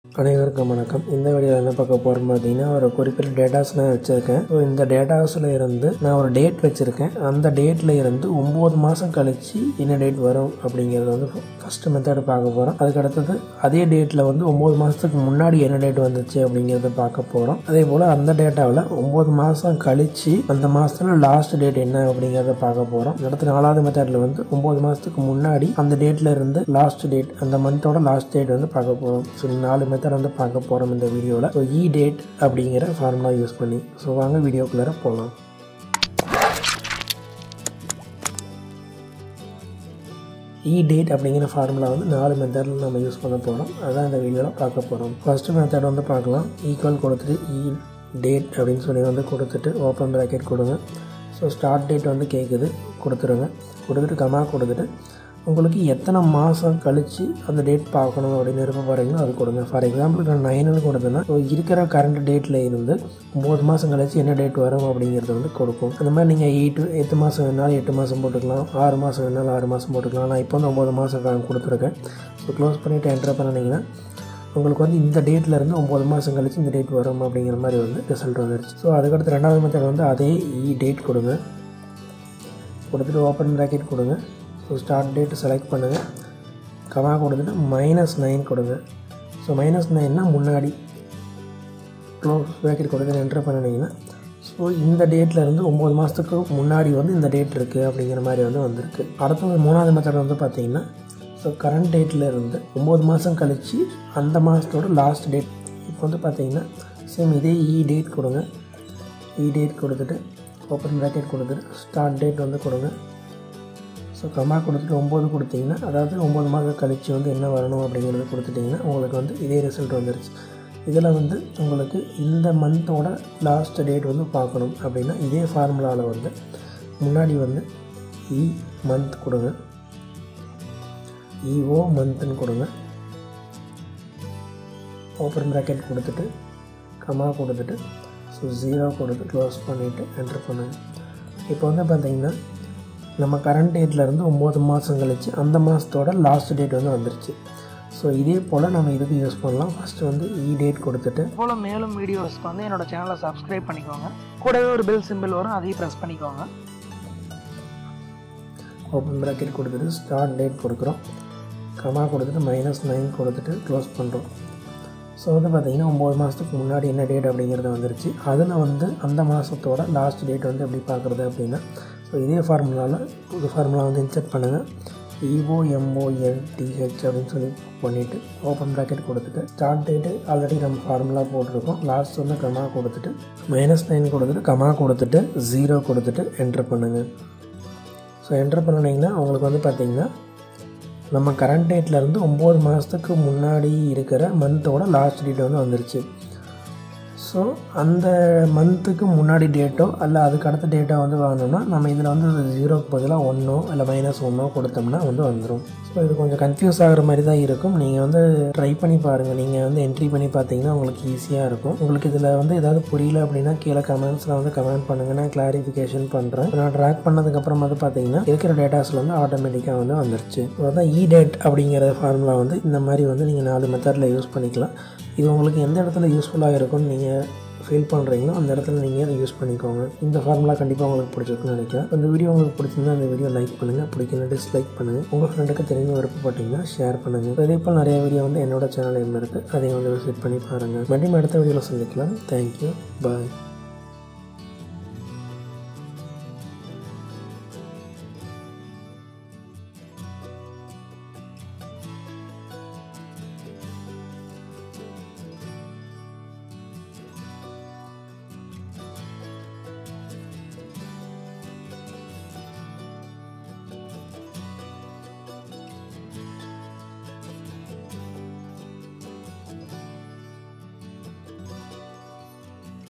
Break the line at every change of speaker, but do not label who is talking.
அனைவருக்கும் வணக்கம் இந்த வீடியோவில் என்ன பார்க்க போகிறோம் பார்த்தீங்கன்னா ஒரு குறிப்பிட்ட டேட்டாஸ் நான் வச்சுருக்கேன் ஸோ இந்த டேட்டாஸில் இருந்து நான் ஒரு டேட் வச்சுருக்கேன் அந்த டேட்டில் இருந்து ஒம்பது மாதம் கழித்து என்ன டேட் வரும் அப்படிங்கிறது வந்து ஃபஸ்ட்டு மெத்தட் பார்க்க போகிறோம் அதுக்கு அடுத்தது அதே டேட்டில் வந்து ஒம்பது மாதத்துக்கு முன்னாடி என்ன டேட் வந்துச்சு அப்படிங்கிறத பார்க்க போகிறோம் அதே போல் அந்த டேட்டாவில் ஒம்பது மாதம் கழித்து அந்த மாதத்தில் லாஸ்ட் டேட் என்ன அப்படிங்கிறத பார்க்க போகிறோம் அடுத்த நாலாவது மெத்தடில் வந்து ஒம்பது மாதத்துக்கு முன்னாடி அந்த டேட்டில் இருந்து லாஸ்ட் டேட் அந்த மந்தோட லாஸ்ட் டேட் வந்து பார்க்க போகிறோம் ஸோ நாலு மெத்தட் வந்து பார்க்க போகிறோம் இந்த வீடியோவில் ஸோ இ டேட் அப்படிங்கிற ஃபார்முலா யூஸ் பண்ணி ஸோ வாங்க வீடியோக்குள்ளே போகலாம் இ டேட் அப்படிங்கிற ஃபார்முலா வந்து நாலு மெத்தடில் நம்ம யூஸ் பண்ண போகிறோம் அதான் இந்த வீடியோவில் பார்க்க போகிறோம் ஃபஸ்ட்டு மெத்தட் வந்து பார்க்கலாம் ஈக்குவல் கொடுத்துட்டு இ டேட் அப்படின்னு சொல்லி வந்து கொடுத்துட்டு ஓப்பன் ப்ராக்கெட் கொடுங்க ஸோ ஸ்டார்ட் டேட் வந்து கேட்குது கொடுத்துருங்க கொடுத்துட்டு கமா கொடுத்துட்டு உங்களுக்கு எத்தனை மாதம் கழித்து அந்த டேட் பார்க்கணும் அப்படின்னு விருப்ப போகிறீங்களோ அது கொடுங்க ஃபார் எக்ஸாம்பிள் நான் நைனுன்னு கொடுத்தேன்னா ஸோ இருக்கிற கரண்ட் டேட்டில் இருந்து ஒம்பது மாதம் கழிச்சு என்ன டேட் வரும் அப்படிங்கிறது வந்து கொடுக்கும் அந்த மாதிரி நீங்கள் எயிட் எட்டு மாதம் வேணாலும் எட்டு மாதம் போட்டுக்கலாம் ஆறு மாதம் வேணாலும் ஆறு மாதம் போட்டுக்கலாம் நான் இப்போ வந்து ஒம்பது மாதம் கொடுத்துருக்கேன் ஸோ க்ளோஸ் பண்ணிவிட்டு என்ட்ரு பண்ணிங்கன்னா உங்களுக்கு வந்து இந்த டேட்டில் இருந்து ஒம்பது மாதம் கழிச்சு இந்த டேட் வரும் அப்படிங்கிற மாதிரி வந்து ரிசல்ட் வந்துருச்சு ஸோ அதுக்கடுத்து ரெண்டாவது மெத்தட் வந்து அதே இ டேட் கொடுங்க கொடுத்துட்டு ஓப்பன் ப்ராக்கெட் கொடுங்க ஸோ ஸ்டார்ட் டேட் செலக்ட் பண்ணுங்கள் கமா கொடுத்துட்டு மைனஸ் நைன் கொடுங்க ஸோ மைனஸ் நைன்னா முன்னாடி க்ளோஸ் ப்ராக்கெட் கொடுத்து என்ட்ரு பண்ணினீங்கன்னா ஸோ இந்த டேட்டில் இருந்து ஒம்பது மாதத்துக்கு முன்னாடி வந்து இந்த டேட் இருக்குது அப்படிங்கிற மாதிரி வந்து வந்திருக்கு அடுத்தது மூணாவது மெத்தட் வந்து பார்த்தீங்கன்னா ஸோ கரண்ட் டேட்டில் இருந்து ஒம்பது மாதம் கழித்து அந்த மாதத்தோட லாஸ்ட் டேட் இப்போ வந்து பார்த்தீங்கன்னா சேம் இதே இ டேட் கொடுங்க இ டேட் கொடுத்துட்டு ஓப்பன் ப்ராக்கெட் கொடுத்துட்டு ஸ்டார்ட் டேட் வந்து கொடுங்க ஸோ கமா கொடுத்துட்டு ஒம்பது கொடுத்தீங்கன்னா அதாவது ஒம்பது மாதம் கழித்து வந்து என்ன வரணும் அப்படிங்கிறது கொடுத்துட்டிங்கன்னா உங்களுக்கு வந்து இதே ரிசல்ட் வந்துருச்சு இதில் வந்து உங்களுக்கு இந்த மந்தோட லாஸ்ட் டேட் வந்து பார்க்கணும் அப்படின்னா இதே ஃபார்முலாவில் வந்து முன்னாடி வந்து இ மந்த் கொடுங்க இஓ மந்த்னு கொடுங்க ஓப்பன் ப்ராக்கெட் கொடுத்துட்டு கமா கொடுத்துட்டு ஸோ ஜீரோ கொடுத்து க்ளோஸ் பண்ணிவிட்டு என்ட்ரு பண்ணுங்கள் இப்போ வந்து பார்த்தீங்கன்னா நம்ம கரண்ட் டேட்லேருந்து ஒம்பது மாதம் கழிச்சு அந்த மாதத்தோட லாஸ்ட் டேட் வந்து வந்துருச்சு ஸோ இதே போல் நம்ம இதுக்கு யூஸ் பண்ணலாம் ஃபஸ்ட்டு வந்து இ டேட் கொடுத்துட்டு
போல் மேலும் வீடியோஸ்க்கு வந்து என்னோட சேனலை சப்ஸ்கிரைப் பண்ணிக்கோங்க கூடவே ஒரு பெல் சிம்பிள் வரும் அதையும் ப்ரெஸ் பண்ணிக்கோங்க
ஓப்பன் ப்ராக்கெட் கொடுத்துட்டு ஸ்டார்ட் டேட் கொடுக்குறோம் கமா கொடுத்துட்டு மைனஸ் நைன் கொடுத்துட்டு க்ளோஸ் பண்ணுறோம் ஸோ வந்து பார்த்திங்கன்னா ஒம்பது மாதத்துக்கு முன்னாடி என்ன டேட் அப்படிங்கிறது வந்துருச்சு அதில் வந்து அந்த மாதத்தோட லாஸ்ட் டேட் வந்து எப்படி பார்க்குறது அப்படின்னா ஸோ இதே ஃபார்முலாவில் புது ஃபார்முலா வந்து இன்செர்ட் பண்ணுங்கள் இஓ எம்ஓஎல்டிஹெச் அப்படின்னு சொல்லி பண்ணிவிட்டு ஓப்பன் ப்ராக்கெட் கொடுத்துட்டு ஸ்டார்ட் டேட்டு ஆல்ரெடி நம்ம ஃபார்முலா போட்டிருக்கோம் லாஸ்ட் வந்து கமா கொடுத்துட்டு மைனஸ் நைன் கொடுத்துட்டு கமா கொடுத்துட்டு ஜீரோ கொடுத்துட்டு என்ட்ரு பண்ணுங்கள் ஸோ என்ட்ரு பண்ணினீங்கன்னா உங்களுக்கு வந்து பார்த்திங்கன்னா நம்ம கரண்ட் டேட்லேருந்து ஒம்பது மாதத்துக்கு முன்னாடி இருக்கிற மந்தோட லாஸ்ட் டேட் வந்து வந்துருச்சு ஸோ அந்த மந்த்துக்கு முன்னாடி டேட்டோ அல்ல அதுக்கு அடுத்த டேட்டோ வந்து வாங்கணும்னா நம்ம இதில் வந்து ஜீரோக்கு பதிலாக ஒன்றோ இல்லை மைனஸ் ஒன்றோ கொடுத்தோம்னா வந்து வந்துடும் ஸோ இது கொஞ்சம் கன்ஃபியூஸ் ஆகிற மாதிரி தான் இருக்கும் நீங்கள் வந்து ட்ரை பண்ணி பாருங்கள் நீங்கள் வந்து என்ட்ரி பண்ணி பார்த்தீங்கன்னா உங்களுக்கு ஈஸியாக இருக்கும் உங்களுக்கு இதில் வந்து ஏதாவது புரியல அப்படின்னா கீழே கமெண்ட்ஸில் வந்து கமெண்ட் பண்ணுங்கள் நான் கிளாரிஃபிகேஷன் பண்ணுறேன் நான் ட்ராக் பண்ணதுக்கப்புறம் வந்து பார்த்தீங்கன்னா இருக்கிற டேட்டாஸில் வந்து ஆட்டோமேட்டிக்காக வந்து வந்துருச்சு அதான் இ டேட் அப்படிங்கிற ஃபார்முலா வந்து இந்த மாதிரி வந்து நீங்கள் நாலு மெத்தடில் யூஸ் பண்ணிக்கலாம் இது உங்களுக்கு எந்த இடத்துல யூஸ்ஃபுல்லாக இருக்கும்னு நீங்கள் ஃபீல் பண்ணுறீங்களோ அந்த இடத்துல நீங்கள் அதை யூஸ் பண்ணிக்கோங்க இந்த ஃபார்முலா கண்டிப்பாக உங்களுக்கு பிடிச்சிருக்குன்னு நினைக்கிறேன் இந்த வீடியோ உங்களுக்கு பிடிச்சிருந்தா அந்த வீடியோ லைக் பண்ணுங்கள் பிடிக்கல டிஸ்லைக் பண்ணுங்கள் உங்கள் ஃப்ரெண்டுக்கு தெரிஞ்ச விருப்பப்பட்டீங்கன்னா ஷேர் பண்ணுங்கள் இதே போல் நிறைய வீடியோ வந்து என்னோட சேனல் இருக்குது அதையும் வந்து விசிட் பண்ணி பாருங்கள் மறுபடியும் அடுத்த வீடியோவில் சந்திக்கலாம் தேங்க்யூ பாய்